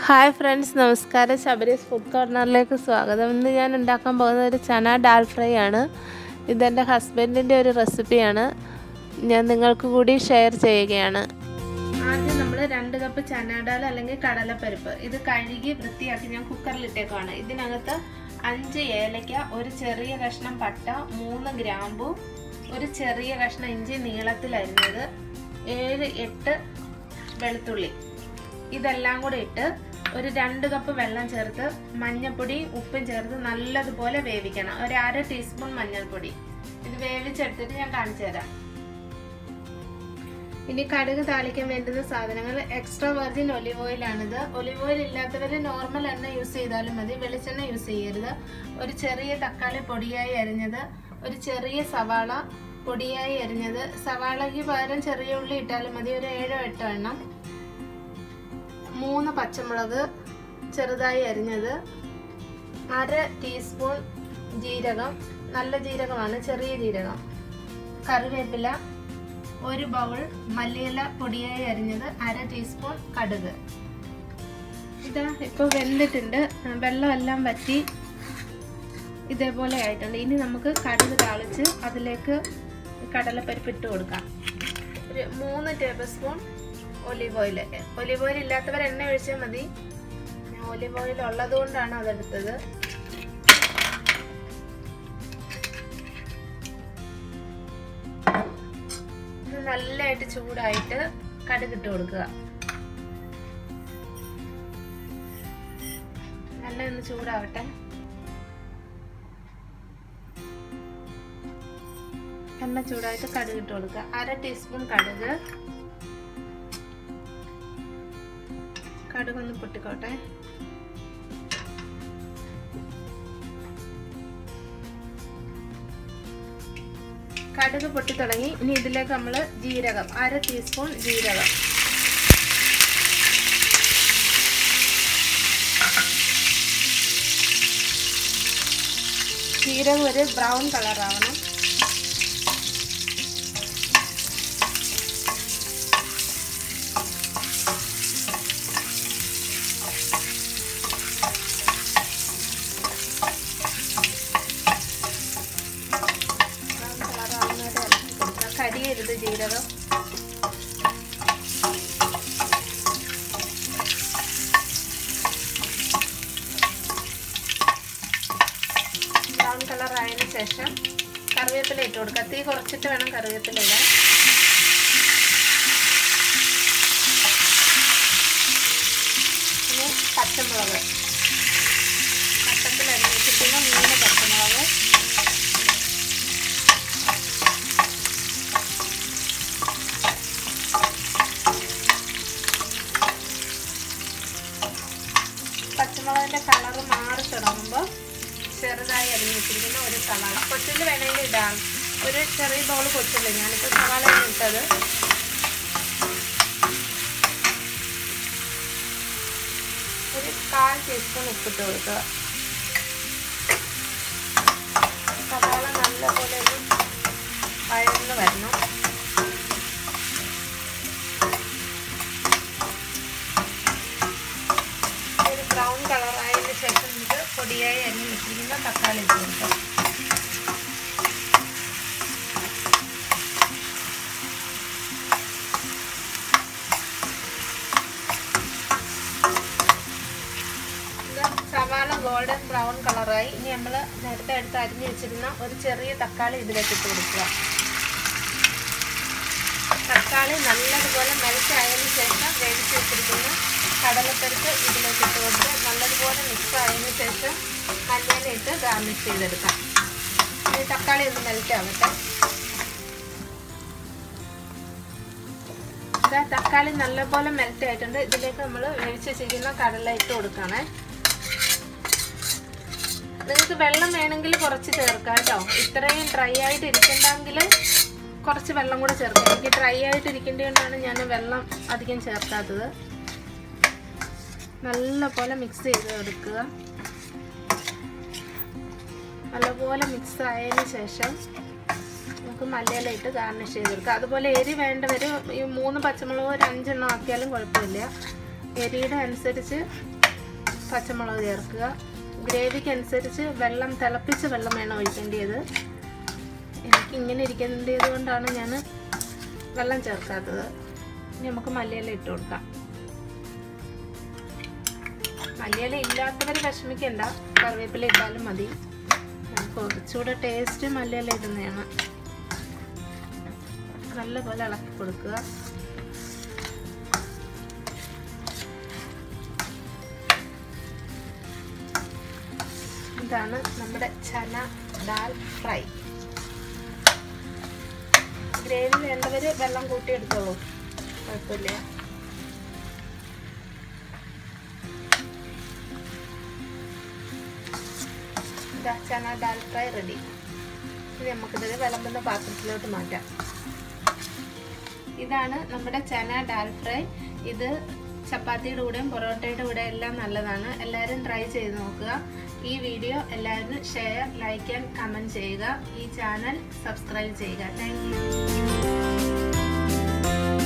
hi friends നമസ്കാരം ശബരീസ് food കോർണറിലേക്ക് സ്വാഗതം ഇന്ന് ഞാൻ ഉണ്ടാക്കാൻ പോകുന്ന ഒരു ചന ഡാൽ ഫ്രൈ ആണ് ഇതെൻ്റെ ഹസ്ബൻഡിൻ്റെ ഒരു റെസിപ്പിയാണ് ഞാൻ നിങ്ങൾക്ക് കൂടി ഷെയർ ചെയ്യുകയാണ് ആദ്യം നമ്മൾ രണ്ട് കപ്പ് ചന ഡാൽ അല്ലെങ്കിൽ കടലപ്പരിപ്പ് ഇത് കഴുകി വൃത്തിയാക്കി ഞാൻ കുക്കറിലിട്ടേക്കാണ് ഇതിനകത്ത് അഞ്ച് ഏലയ്ക്ക ഒരു ചെറിയ കഷ്ണം പട്ട മൂന്ന് ഗ്രാമ്പു ഒരു ചെറിയ കഷ്ണം ഇഞ്ചി നീളത്തിലരിഞ്ഞത് ഏഴ് എട്ട് വെളുത്തുള്ളി ഇതെല്ലാം കൂടെ ഇട്ട് ഒരു രണ്ട് കപ്പ് വെള്ളം ചേർത്ത് മഞ്ഞൾപ്പൊടിയും ഉപ്പും ചേർത്ത് നല്ലതുപോലെ വേവിക്കണം ഒരു അര ടീസ്പൂൺ മഞ്ഞൾപ്പൊടി ഇത് വേവിച്ചെടുത്തിട്ട് ഞാൻ കാണിച്ചു തരാം ഇനി കടുക് താളിക്കാൻ വേണ്ടുന്ന സാധനങ്ങൾ എക്സ്ട്രാ വെർജിൻ ഒലിവ് ഓയിലാണിത് ഒലിവ് ഓയിൽ ഇല്ലാത്തവർ നോർമൽ എണ്ണ യൂസ് ചെയ്താലും മതി വെളിച്ചെണ്ണ യൂസ് ചെയ്യരുത് ഒരു ചെറിയ തക്കാളി പൊടിയായി അരിഞ്ഞത് ഒരു ചെറിയ സവാള പൊടിയായി അരിഞ്ഞത് സവാളയ്ക്ക് പകരം ചെറിയ ഉള്ളി ഇട്ടാലും മതി ഒരു ഏഴോ എട്ടോ എണ്ണം മൂന്ന് പച്ചമുളക് ചെറുതായി അരിഞ്ഞത് അര ടീസ്പൂൺ ജീരകം നല്ല ജീരകമാണ് ചെറിയ ജീരകം കറിവേപ്പില ഒരു ബൗൾ മല്ലിയില പൊടിയായി അരിഞ്ഞത് അര ടീസ്പൂൺ കടുക് ഇതാ ഇപ്പോൾ വെന്തിട്ടുണ്ട് വെള്ളമെല്ലാം വറ്റി ഇതേപോലെ ആയിട്ടുണ്ട് ഇനി നമുക്ക് കടുക് താളിച്ച് അതിലേക്ക് കടലപ്പരിപ്പ് ഇട്ട് കൊടുക്കാം ഒരു മൂന്ന് tablespoon olive oil olive oil ഇല്ലാത്തവർ എണ്ണ ഒഴിച്ചാൽ മതി ഞാൻ ഒലിവ് ഓയിൽ ഉള്ളത് കൊണ്ടാണ് അതെടുത്തത് ഇത് നല്ലതായിട്ട് ചൂടായിട്ട് കടുകിട്ട് കൊടുക്കുക നല്ല ഒന്ന് ചൂടാവട്ടെ എണ്ണ ചൂടായിട്ട് കടുകിട്ട് കൊടുക്കുക അര ടീസ്പൂൺ കടുക് കടുകൊന്ന് പൊട്ടിക്കോട്ടെ കടുക് പൊട്ടി തുടങ്ങി ഇനി ഇതിലേക്ക് നമ്മൾ ജീരകം അര ടീസ്പൂൺ ജീരകം ജീരകം ഒരു ബ്രൗൺ കളർ ആവണം കരിയരുത് ജീരകം ബ്രൗൺ കളർ ആയതിനു ശേഷം കറിവേപ്പില ഇട്ട് കൊടുക്കുക തീ കുറച്ചിട്ട് വേണം കറിവേപ്പില ഇടാൻ ഇനി പച്ചമുളക് പച്ചത്തിൽ അരിഞ്ഞിട്ടിരിക്കുന്ന മൂന്ന് പച്ചമുളക് പച്ചമുളകിൻ്റെ കളർ മാറി തുടങ്ങുമ്പോൾ ചെറുതായി അരിഞ്ഞ് വെച്ചിരിക്കുന്ന ഒരു സവാള കൊച്ചുള്ളി വേണമെങ്കിൽ ഇടാം ഒരു ചെറിയ ബൗൾ കൊച്ചുള്ളി ഞാനിപ്പോൾ സവാള ഇട്ടത് ഒരു കാൽ ടീസ്പൂൺ ഉപ്പിട്ട് കൊടുക്കുക സവാള നല്ലപോലെ ഒന്ന് വഴന്ന് വരണം ഒരു ബ്രൗൺ കളർ ആയതിനു ശേഷം ഇത് പൊടിയായി അരിഞ്ഞ് വെച്ചിരിക്കുന്ന തക്കാളി ഇട്ട് കൊടുക്കാം സവാള ഗോൾഡൻ ബ്രൗൺ കളറായി ഇനി നമ്മൾ നേരത്തെ എടുത്ത് അരിഞ്ഞ് വെച്ചിരുന്ന ഒരു ചെറിയ തക്കാളി ഇതിലേക്ക് ഇട്ട് കൊടുക്കുക തക്കാളി നല്ലതുപോലെ മെൽറ്റ് ആയതിനു ശേഷം വേവിച്ച് വെച്ചിരിക്കുന്ന കടലപ്പരിപ്പ് ഇതിലേക്ക് ഇട്ട് കൊടുത്ത് നല്ലതുപോലെ മിക്സ് ആയതിനു ശേഷം മല്ലിയില ഇട്ട് ഗാർണിഷ് ചെയ്തെടുക്കാം ഇനി തക്കാളി ഒന്ന് മെൽറ്റ് ആവട്ടെ തക്കാളി നല്ലപോലെ മെൽറ്റ് ആയിട്ടുണ്ട് ഇതിലേക്ക് നമ്മൾ വേവിച്ച് വെച്ചിരിക്കുന്ന കടല ഇട്ട് കൊടുക്കണേ നിങ്ങൾക്ക് വെള്ളം വേണമെങ്കിൽ കുറച്ച് ചേർക്കാം കേട്ടോ ഇത്രയും ഡ്രൈ ആയിട്ട് ഇരിക്കണ്ടെങ്കിൽ കുറച്ച് വെള്ളം കൂടെ ചേർക്കാം എനിക്ക് ഡ്രൈ ആയിട്ട് ഇരിക്കേണ്ടതുകൊണ്ടാണ് ഞാൻ വെള്ളം അധികം ചേർക്കാത്തത് നല്ലപോലെ മിക്സ് ചെയ്ത് എടുക്കുക നല്ലപോലെ മിക്സ് ആയതിന് ശേഷം നമുക്ക് മല്ലിയില ഇട്ട് ഗാർണിഷ് ചെയ്തെടുക്കാം അതുപോലെ എരി വേണ്ടവർ ഈ മൂന്ന് പച്ചമുളക് ഒരു അഞ്ചെണ്ണം ആക്കിയാലും കുഴപ്പമില്ല എരിയുടെ അനുസരിച്ച് പച്ചമുളക് ചേർക്കുക ഗ്രേവിക്ക് അനുസരിച്ച് വെള്ളം തിളപ്പിച്ച് വെള്ളം വേണം ഒഴിക്കേണ്ടത് എനിക്ക് ഇങ്ങനെ ഇരിക്കേണ്ടത് കൊണ്ടാണ് ഞാൻ വെള്ളം ചേർക്കാത്തത് ഇനി നമുക്ക് മല്ലിയില ഇട്ട് കൊടുക്കാം മല്ലിയില ഇല്ലാത്തവർ വിഷമിക്കണ്ട കറിവേപ്പില ഇട്ടാലും മതി കുറച്ചുകൂടെ ടേസ്റ്റ് മല്ലിയില ഇടുന്നതാണ് നല്ലപോലെ ഇളക്കി കൊടുക്കുക ഇതാണ് നമ്മുടെ ചന ദാൽ ഫ്രൈ ഗ്രേവി വേണ്ടവർ വെള്ളം കൂട്ടിയെടുത്തോളൂ കുഴപ്പമില്ല ഇതാ ചന ദാൽ ഫ്രൈ റെഡി ഇനി നമുക്കിത് വിളമ്പുന്ന പാത്രത്തിലോട്ട് മാറ്റാം ഇതാണ് നമ്മുടെ ചന ഡാൽ ഫ്രൈ ഇത് ചപ്പാത്തിയുടെ കൂടെയും പൊറോട്ടയുടെ കൂടെ എല്ലാം നല്ലതാണ് എല്ലാവരും ട്രൈ ചെയ്ത് നോക്കുക ഈ വീഡിയോ എല്ലാവരും ഷെയർ ലൈക്ക് ആൻഡ് കമൻറ്റ് ചെയ്യുക ഈ ചാനൽ സബ്സ്ക്രൈബ് ചെയ്യുക താങ്ക്